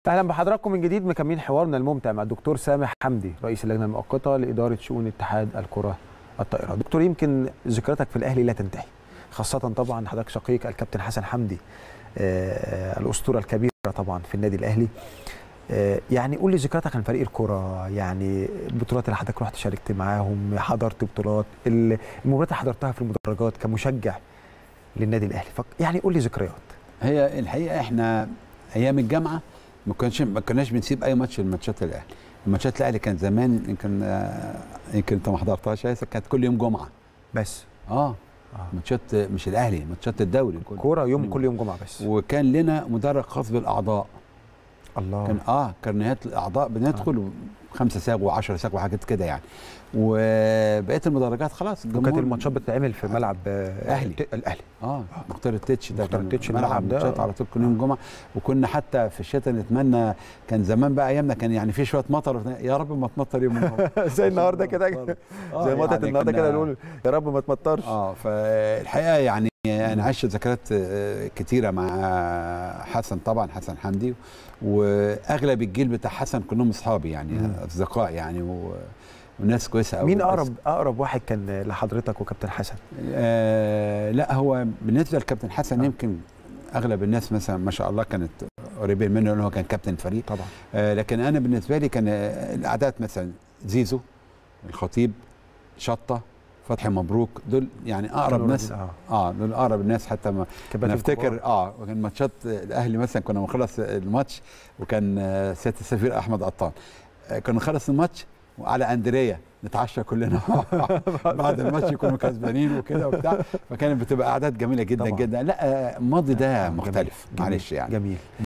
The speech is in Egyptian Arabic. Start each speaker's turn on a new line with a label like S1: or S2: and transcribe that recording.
S1: اهلا بحضراتكم من جديد مكملين حوارنا الممتع مع الدكتور سامح حمدي رئيس اللجنه المؤقته لاداره شؤون اتحاد الكره الطائره دكتور يمكن ذكرياتك في الاهلي لا تنتهي خاصه طبعا حضرتك شقيق الكابتن حسن حمدي آه الاسطوره الكبيره طبعا في النادي الاهلي آه يعني قول لي ذكرياتك عن فريق الكره يعني البطولات اللي حضرتك رحت شاركت معاهم حضرت بطولات المباريات اللي حضرتها في المدرجات كمشجع للنادي الاهلي يعني قول لي ذكريات
S2: هي الحقيقه احنا ايام الجامعه ما كناش ما كناش بنسيب اي ماتش لماتشات الاهلي الماتشات الاهلي كان زمان يمكن آه يمكن انت ما حضرتهاش كانت كل يوم جمعه
S1: بس
S2: اه, آه. ماتشات مش الاهلي ماتشات الدوري
S1: كوره يوم كل يوم جمعه بس
S2: وكان لنا مدرج خاص بالاعضاء
S1: الله
S2: كان اه كارنيهات الاعضاء بندخل آه. خمسة ساغ و10 ساغ وحاجات كده يعني وبقيه المدرجات خلاص
S1: وكانت الماتشات بتتعمل في ملعب
S2: اهلي
S1: الاهلي
S2: اه مختار التتش ده
S1: مختار التتش
S2: ملعب ده على طول كل يوم جمعه وكنا حتى في الشتاء نتمنى كان زمان بقى ايامنا كان يعني في شويه مطر يا رب ما تمطر يوم
S1: زي النهارده كده زي مطره يعني النهارده كده نقول يا رب ما تمطرش
S2: اه فالحقيقه يعني انا عشت ذكريات كتيره مع حسن طبعا حسن حمدي واغلب الجيل بتاع حسن كلهم اصحابي يعني اصدقاء يعني و... وناس كويسه قوي
S1: مين اقرب اقرب واحد كان لحضرتك وكابتن حسن؟
S2: آه لا هو بالنسبه لكابتن حسن آه. يمكن اغلب الناس مثلا ما شاء الله كانت قريبين منه لانه هو كان كابتن الفريق
S1: طبعا
S2: آه لكن انا بالنسبه لي كان الاعداد مثلا زيزو الخطيب شطه فتحي مبروك دول يعني اقرب ناس
S1: آه.
S2: اه دول اقرب الناس حتى ما نفتكر اه وكان ماتشات الاهلي مثلا كنا بنخلص الماتش وكان سياده السفير احمد قطان آه كنا نخلص الماتش وعلى اندريا نتعشى كلنا بعد الماتش يكونوا كسبانين وكده وبتاع فكانت بتبقى اعداد جميله جدا طبعا. جدا لا الماضي ده مختلف
S1: جميل.
S2: معلش يعني
S1: جميل